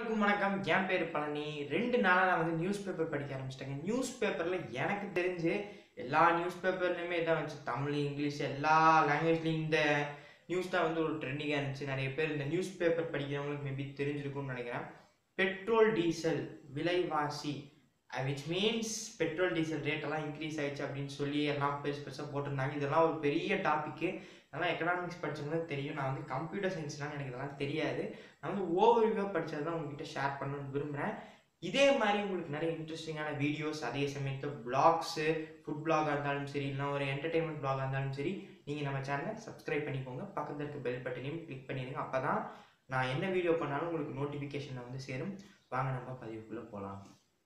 அனைவருக்கும் வணக்கம் என் பேர் பழனி ரெண்டு நாளாக நான் வந்து நியூஸ் பேப்பர் படிக்க ஆரம்பிச்சிட்டேங்க நியூஸ் பேப்பரில் எனக்கு தெரிஞ்சு எல்லா நியூஸ் பேப்பர்லையுமே இதான் வச்சு தமிழ் இங்கிலீஷ் எல்லா லாங்குவேஜ்லையும் இந்த நியூஸ் தான் வந்து ஒரு ட்ரெண்டிங்காக இருந்துச்சு நிறைய பேர் இந்த நியூஸ் பேப்பர் படிக்கிறவங்களுக்கு மேபி தெரிஞ்சிருக்கும்னு நினைக்கிறேன் பெட்ரோல் டீசல் விலைவாசி which means petrol diesel rate எல்லாம் இன்க்ரீஸ் ஆயிடுச்சு அப்படின்னு சொல்லி எல்லாம் பெருசு பெருசாக போட்டிருந்தாங்க இதெல்லாம் ஒரு பெரிய டாப்பிக்கு அதெல்லாம் எக்கனாமிக்ஸ் படிச்சவங்களுக்கு தெரியும் நான் வந்து கம்ப்யூட்டர் சயின்ஸ்லாம் எனக்கு இதெல்லாம் தெரியாது நான் வந்து ஓவர்வியூவாக படிச்சது தான் உங்ககிட்ட ஷேர் பண்ணணும்னு விரும்புகிறேன் இதே மாதிரி உங்களுக்கு நிறைய இன்ட்ரெஸ்டிங்கான வீடியோஸ் அதே சமயத்தில் பிளாக்ஸு ஃபுட் பிளாகாக இருந்தாலும் சரி இல்லைனா ஒரு என்டர்டைன்மெண்ட் பிளாகாக இருந்தாலும் சரி நீங்கள் நம்ம சேனலை சப்ஸ்கிரைப் பண்ணிக்கோங்க பக்கத்தில் இருக்க பெல் பட்டனையும் கிளிக் பண்ணிடுங்க அப்போ தான் நான் என்ன வீடியோ பண்ணாலும் உங்களுக்கு நோட்டிஃபிகேஷனில் வந்து சேரும் வாங்க நம்ம பதிவுக்குள்ளே போகலாம்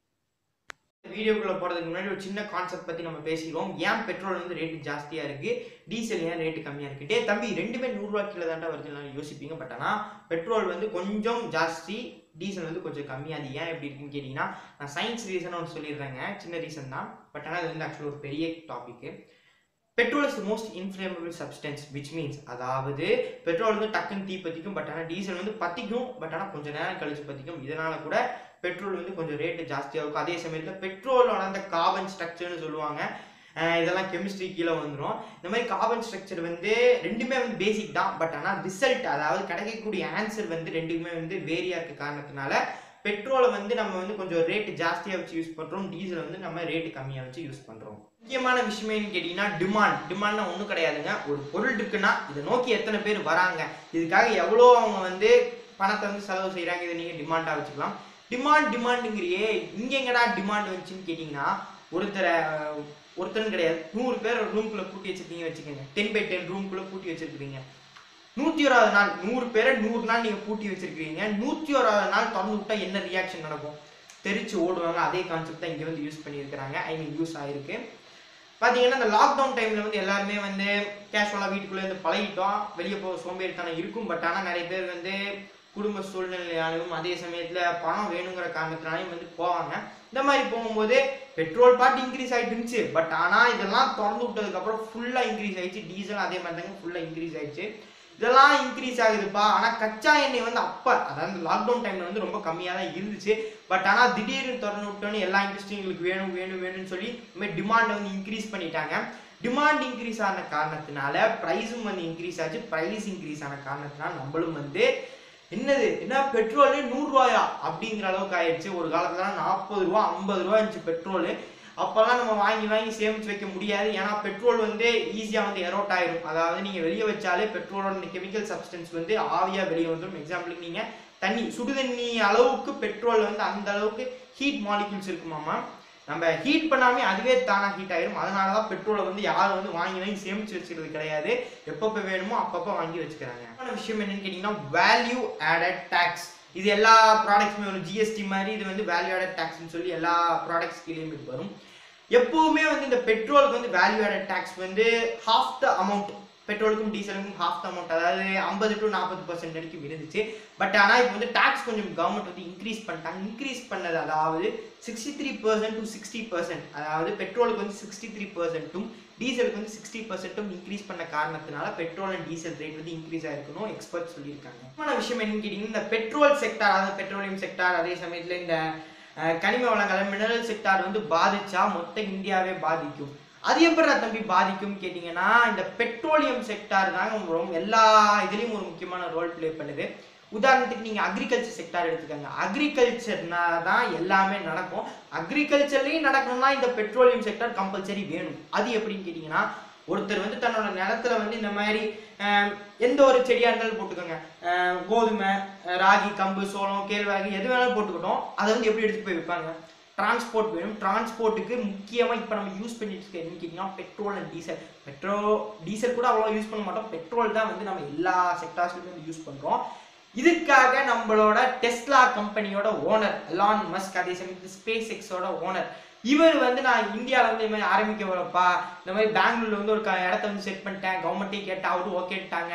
வீடியோக்குள்ள போறதுக்கு முன்னாடி ஒரு சின்ன கான்செப்ட் பத்தி நம்ம பேசிடுவோம் ஏன் பெட்ரோல் வந்து ரேட்டு ஜாஸ்தியா இருக்கு டீசல் ஏன் ரேட்டு கம்மியா இருக்கு டே தம்பி ரெண்டுமே நூறுரூவா கீழே தாண்டா வருதுன்னு யோசிப்பீங்க பட் ஆனால் பெட்ரோல் வந்து கொஞ்சம் ஜாஸ்தி டீசல் வந்து கொஞ்சம் கம்மி அது ஏன் எப்படி இருக்குன்னு கேட்டிங்கன்னா நான் சயின்ஸ் ரீசன் ஒன்று சொல்லிடுறேங்க சின்ன ரீசன் தான் பட் ஆனால் அது வந்து ஆக்சுவலாக ஒரு பெரிய topic petrol is most inflammable substance which means அதாவது பெட்ரோல் வந்து டக்குன்னு தீ பற்றிக்கும் பட் ஆனால் டீசல் வந்து பற்றிக்கும் பட் ஆனால் கொஞ்சம் நேரம் கழிச்சு பற்றிக்கும் இதனால கூட பெட்ரோல் வந்து கொஞ்சம் ரேட்டு ஜாஸ்தியாக இருக்கும் அதே சமயத்தில் பெட்ரோலோட அந்த கார்பன் ஸ்ட்ரக்சர்னு சொல்லுவாங்க அஹ் இதெல்லாம் கெமிஸ்ட்ரி கீழே வந்துடும் இந்த மாதிரி கார்பன் ஸ்ட்ரக்சர் வந்து ரெண்டுமே வந்து பேசிக் தான் பட் ஆனால் ரிசல்ட் அதாவது கிடைக்கக்கூடிய ஆன்சர் வந்து ரெண்டுமே வந்து வேரியாக இருக்க காரணத்தினால பெட்ரோலை வந்து நம்ம வந்து கொஞ்சம் ரேட்டு ஜாஸ்தியாக வச்சு யூஸ் பண்ணுறோம் டீசல் வந்து நம்ம ரேட்டு கம்மியாக வச்சு யூஸ் பண்ணுறோம் முக்கியமான விஷயம் என்னன்னு கேட்டிங்கன்னா டிமாண்ட் டிமாண்ட்னா ஒன்றும் கிடையாதுங்க ஒரு பொருள் இருக்குன்னா இதை நோக்கி எத்தனை பேர் வராங்க இதுக்காக எவ்வளோ அவங்க வந்து பணத்தை வந்து செலவு செய்கிறாங்க இதை நீங்கள் டிமாண்டாக வச்சுக்கலாம் டிமாண்ட் டிமாண்டுங்கிறியே இங்கே எங்கடா டிமாண்ட் வந்துச்சுன்னு கேட்டிங்கன்னா ஒருத்தரை ஒருத்தரும் கிடையாது நூறு பேர் ரூம்குள்ளே பூட்டி வச்சிருக்கீங்க வச்சுக்கோங்க டென் பை டென் ரூம்குள்ளே பூட்டி வச்சிருக்கீங்க நூற்றி ஓராவது நாள் நூறு பேரை நூறு நாள் நீங்கள் பூட்டி வச்சிருக்கீங்க நூற்றி ஓராவது நாள் திறந்து விட்டா என்ன ரியாக்ஷன் நடக்கும் தெரிச்சு ஓடுவாங்க அதே கான்செப்ட் தான் இங்கே வந்து யூஸ் பண்ணியிருக்கிறாங்க ஐ மீன் யூஸ் ஆயிருக்கு பார்த்தீங்கன்னா இந்த லாக்டவுன் டைமில் வந்து எல்லாருமே வந்து கேஷுவலாக வீட்டுக்குள்ளே இருந்து பழகிட்டோம் வெளியே போக சோம்பேறித்தனம் இருக்கும் பட் ஆனால் நிறைய பேர் வந்து குடும்ப சூழ்நிலையாலும் அதே சமயத்தில் பணம் வேணுங்கிற காரணத்தினாலையும் வந்து போவாங்க இந்த மாதிரி போகும்போது பெட்ரோல் பார்ட் இன்க்ரீஸ் ஆகிட்டு இருந்துச்சு பட் ஆனால் இதெல்லாம் திறந்து விட்டதுக்கப்புறம் ஃபுல்லாக இன்க்ரீஸ் ஆயிடுச்சு டீசல் அதே மாதிரி தாங்க ஃபுல்லாக இன்க்ரீஸ் ஆயிடுச்சு இதெல்லாம் இன்க்ரீஸ் ஆகுதுப்பா ஆனால் கச்சா எண்ணெய் வந்து அப்போ அதாவது லாக்டவுன் டைமில் வந்து ரொம்ப கம்மியாக தான் இருந்துச்சு பட் ஆனால் திடீர்னு திறந்து விட்டோன்னு எல்லா இண்டஸ்ட்ரிகளுக்கு வேணும் வேணும் வேணும்னு சொல்லி இந்த மாதிரி டிமாண்டை வந்து இன்க்ரீஸ் பண்ணிட்டாங்க டிமாண்ட் இன்க்ரீஸ் ஆன காரணத்தினால ப்ரைஸும் வந்து இன்க்ரீஸ் ஆச்சு ப்ரைஸ் இன்க்ரீஸ் ஆன காரணத்தினால நம்மளும் வந்து என்னது என்ன பெட்ரோலு நூறுரூவாயா அப்படிங்கிற அளவுக்கு ஆயிடுச்சு ஒரு காலத்துல நாற்பது ரூபா ஐம்பது ரூபா இருந்துச்சு பெட்ரோலு அப்போல்லாம் நம்ம வாங்கி வாங்கி சேமிச்சு வைக்க முடியாது ஏன்னா பெட்ரோல் வந்து ஈஸியாக வந்து எரோட் ஆயிரும் அதாவது நீங்கள் வெளியே வச்சாலே பெட்ரோலோட கெமிக்கல் சப்ஸ்டன்ஸ் வந்து ஆவியாக வெளியே வந்துடும் எக்ஸாம்பிளுக்கு நீங்கள் தண்ணி சுடுதண்ணி அளவுக்கு பெட்ரோல் வந்து அந்த அளவுக்கு ஹீட் மாலிகுல்ஸ் இருக்குமாமா நம்ம ஹீட் பண்ணாமே அதுவே தானாக ஹீட் ஆயிரும் அதனால தான் பெட்ரோலை வந்து யாரும் வந்து வாங்கி வாங்கி சேமிச்சு வச்சுக்கிறது கிடையாது எப்பப்போ வேணுமோ அப்பப்போ வாங்கி வச்சுக்கிறாங்க இன்னொரு விஷயம் என்னன்னு கேட்டிங்கன்னா வேல்யூ ஆடட் டேக்ஸ் இது எல்லா ப்ராடக்ட்ஸுமே ஒரு ஜிஎஸ்டி மாதிரி இது வந்து வேல்யூ ஆடட் டேக்ஸ்னு சொல்லி எல்லா ப்ராடக்ட்ஸ் கீழேயும் இது வரும் எப்பவுமே வந்து இந்த பெட்ரோலுக்கு வந்து வேல்யூ ஆடட் டேக்ஸ் வந்து ஹாஃப் த அமௌண்ட் பெட்ரோலுக்கும் டீசலுக்கும் ஹாஃப் த அமௌண்ட் அதாவது ஐம்பது டு நாற்பது பர்சன்ட் வரைக்கும் இருந்துச்சு பட் ஆனால் இப்போ வந்து டேக்ஸ் கொஞ்சம் கவர்மெண்ட் வந்து இன்க்ரீஸ் பண்ணிட்டாங்க இன்க்ரீஸ் பண்ணது அதாவது sixty three percent to sixty percent அதாவது பெட்ரோலுக்கு வந்து சிக்ஸ்டி த்ரீ பர்சன்ட்டும் டீசலுக்கு வந்து சிக்ஸ்டி பர்சன்ட்டும் இன்க்ரீஸ் பண்ண காரணத்தினால பெட்ரோல் அண்ட் டீசல் ரேட் வந்து இன்க்ரீஸ் ஆயிருக்கணும் எக்ஸ்பர்ட் சொல்லியிருக்காங்க முக்கியமான விஷயம் என்னன்னு கேட்டிங்கன்னா இந்த பெட்ரோல் செக்டார் அதாவது பெட்ரோலியம் செக்டார் அதே சமயத்தில் இந்த அஹ், கனிம வளங்கள் மினரல் செக்டார் வந்து பாதிச்சா மொத்த இந்தியாவே பாதிக்கும் அது எப்படி தம்பி பாதிக்கும் கேட்டிங்கன்னா இந்த பெட்ரோலியம் செக்டார் தாங்க ரொம்ப எல்லா இதுலேயும் ஒரு முக்கியமான ரோல் ப்ளே பண்ணுது உதாரணத்துக்கு நீங்கள் அக்ரிகல்ச்சர் செக்டார் எடுத்துக்கோங்க அக்ரிகல்ச்சர்னா தான் எல்லாமே நடக்கும் அக்ரிகல்ச்சர்லேயும் நடக்கணும்னா இந்த பெட்ரோலியம் செக்டார் கம்பல்சரி வேணும் அது எப்படின்னு கேட்டிங்கன்னா ஒருத்தர் வந்து தன்னோட நிலத்துல வந்து இந்த மாதிரி அஹ், எந்த ஒரு செடியாக இருந்தாலும் போட்டுக்கோங்க அஹ், கோதுமை அஹ், ராகி கம்பு சோளம் கேழ்வரகு எது வேணாலும் போட்டுக்கிட்டோம் அதை வந்து எப்படி எடுத்துட்டு போய் விற்பாங்க டிரான்ஸ்போர்ட் வேணும் டிரான்ஸ்போர்ட்டுக்கு முக்கியமாக இப்போ நம்ம யூஸ் பண்ணிட்டு இருக்க என்னன்னு கேட்டிங்கன்னா petrol and diesel petrol diesel கூட அவ்வளோ யூஸ் பண்ண மாட்டோம் பெட்ரோல் தான் வந்து நம்ம எல்லா செக்டார்ஸ்லையும் வந்து யூஸ் பண்ணுறோம் இதுக்காக நம்மளோட டெஸ்லா கம்பெனியோட ஓனர் எலான் மஸ்க் அதே சமயத்தில் ஸ்பேஸ் எக்ஸோட ஓனர் இவர் வந்து நான் இந்தியாவில் வந்து இந்த மாதிரி ஆரம்பிக்க வரப்பா இந்த மாதிரி பெங்களூர்ல வந்து ஒரு க- இடத்த வந்து செட் பண்ணிட்டேன் கவர்மெண்ட்டே கேட்டா அவரும் ஓகேட்டாங்க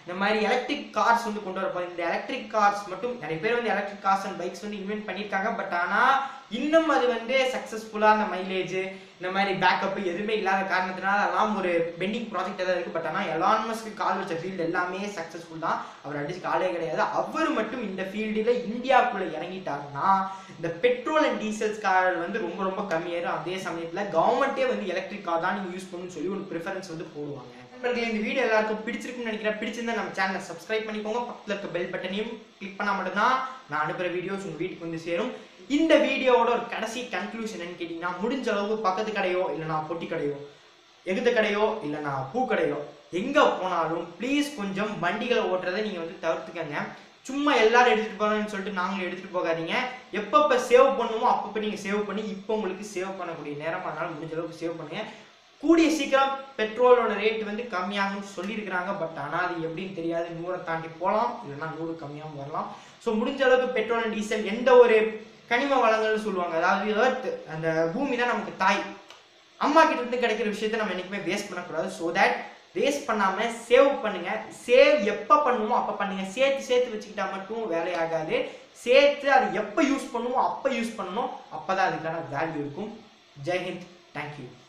இந்த மாதிரி எலக்ட்ரிக் கார்ஸ் வந்து கொண்டு வரப்போம் இந்த எலக்ட்ரிக் கார்ஸ் மட்டும் நிறைய பேர் வந்து எலக்ட்ரிக் கார்ஸ் அண்ட் பைக்ஸ் வந்து இன்வென்ட் பண்ணியிருக்காங்க பட் ஆனால் இன்னும் அது வந்து சக்ஸஸ்ஃபுல்லாக அந்த மைலேஜ் இந்த மாதிரி பேக்கப் எதுவுமே இல்லாத காரணத்தினால அதெல்லாம் ஒரு பெண்டிங் ப்ராஜெக்ட் தான் இருக்குது பட் ஆனால் எலான் மஸ்க்கு கால் வச்ச ஃபீல்டு எல்லாமே சக்ஸஸ்ஃபுல் தான் அவர் அடிச்சு காலே கிடையாது அவர் மட்டும் இந்த ஃபீல்டில் இந்தியாவுக்குள்ளே இறங்கிட்டாருன்னா இந்த பெட்ரோல் அண்ட் டீசல்ஸ் கார் வந்து ரொம்ப ரொம்ப கம்மியாயிரும் அதே சமயத்தில் கவர்மெண்ட்டே வந்து எலக்ட்ரிக் கார் தான் நீங்கள் யூஸ் பண்ணணும்னு சொல்லி ஒரு ப்ரிஃபரன்ஸ் வந்து போடுவாங்க நண்பர்களே இந்த வீடியோ எல்லாருக்கும் பிடிச்சிருக்குன்னு நினைக்கிறேன் பிடிச்சிருந்தா நம்ம சேனலை சப்ஸ்கிரைப் பண்ணிக்கோங்க பக்கத்தில் இருக்க பெல் பட்டனையும் கிளிக் பண்ணால் மட்டும்தான் நான் அனுப்புகிற வீடியோஸ் உங்கள் வீட்டுக்கு வந்து சேரும் இந்த வீடியோவோட ஒரு கடைசி கன்க்ளூஷன் என்னன்னு கேட்டிங்கன்னா முடிஞ்ச அளவுக்கு பக்கத்து கடையோ இல்லைனா பொட்டி கடையோ எகுத்த கடையோ இல்லைனா பூ கடையோ எங்கே போனாலும் ப்ளீஸ் கொஞ்சம் வண்டிகளை ஓட்டுறதை நீங்கள் வந்து தவிர்த்துக்கங்க சும்மா எல்லாரும் எடுத்துகிட்டு போகணும்னு சொல்லிட்டு நாங்களும் எடுத்துகிட்டு போகாதீங்க எப்பப்போ சேவ் பண்ணுமோ அப்பப்போ நீங்கள் சேவ் பண்ணி இப்போ உங்களுக்கு சேவ் பண்ணக்கூடிய நேரம் அதனால முடிஞ்ச அளவுக்கு சேவ் பண்ணுங்க கூடிய சீக்கிரம் பெட்ரோலோட ரேட் வந்து கம்மியாகும்னு சொல்லியிருக்கிறாங்க பட் ஆனால் அது எப்படின்னு தெரியாது நூறை தாண்டி போகலாம் இல்லைன்னா நூறு கம்மியாகவும் வரலாம் ஸோ முடிஞ்ச அளவுக்கு பெட்ரோல் அண்ட் டீசல் எந்த ஒரு கனிம வளங்கள்னு சொல்லுவாங்க அதாவது எர்த் அந்த பூமி தான் நமக்கு தாய் அம்மா கிட்ட இருந்து கிடைக்கிற விஷயத்தை நம்ம என்னைக்குமே வேஸ்ட் பண்ணக்கூடாது ஸோ தட் வேஸ்ட் பண்ணாம சேவ் பண்ணுங்க சேவ் எப்போ பண்ணுமோ அப்போ பண்ணுங்க சேர்த்து சேர்த்து வச்சுக்கிட்டா மட்டும் வேலையாகாது சேர்த்து அது எப்போ யூஸ் பண்ணுமோ அப்போ யூஸ் பண்ணணும் அப்போ தான் அதுக்கான வேல்யூ இருக்கும் ஜெய்ஹிந்த் தேங்க்யூ